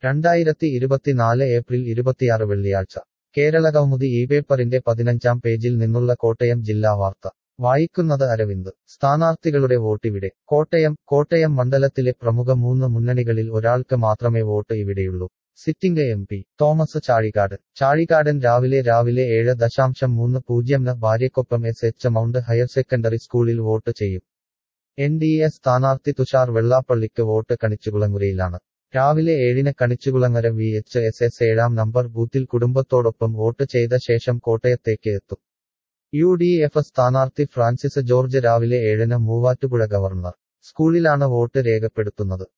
രണ്ടായിരത്തി ഇരുപത്തിനാല് ഏപ്രിൽ ഇരുപത്തിയാറ് വെള്ളിയാഴ്ച കേരള കൗമുദി ഈ പേപ്പറിന്റെ പതിനഞ്ചാം പേജിൽ നിന്നുള്ള കോട്ടയം ജില്ലാ വാർത്ത വായിക്കുന്നത് അരവിന്ദ് സ്ഥാനാർത്ഥികളുടെ വോട്ടിവിടെ കോട്ടയം കോട്ടയം മണ്ഡലത്തിലെ പ്രമുഖ മൂന്ന് മുന്നണികളിൽ ഒരാൾക്ക് മാത്രമേ വോട്ട് ഇവിടെയുള്ളൂ sitting M P Thomas Chazhikadan Chazhikadan രാവിലെ രാവിലെ ഏഴ് ദശാംശം മൂന്ന് പൂജ്യം ന് ഭാര്യയ്ക്കൊപ്പം S H Mount Higher Secondary സ്കൂളിൽ വോട്ട് ചെയ്യും എൻ ഡി എ സ്ഥാനാർത്ഥി തുഷാർ വെള്ളാപ്പള്ളിക്ക് വോട്ട് കണിച്ചുകുളങ്ങരയിലാണ് രാവിലെ ഏഴിന് Kanichukulangara V H S S ഏഴാം നമ്പർ ബൂത്തിൽ കുടുംബത്തോടൊപ്പം വോട്ട് ചെയ്ത ശേഷം കോട്ടയത്തേക്ക് എത്തും യു ഡി എഫ് സ്ഥാനാർത്ഥി ഫ്രാൻസിസ് ജോർജ് രാവിലെ ഏഴിന് മൂവാറ്റുപുഴ ഗവർണർ സ്കൂളിലാണ് വോട്ട് രേഖപ്പെടുത്തുന്നത്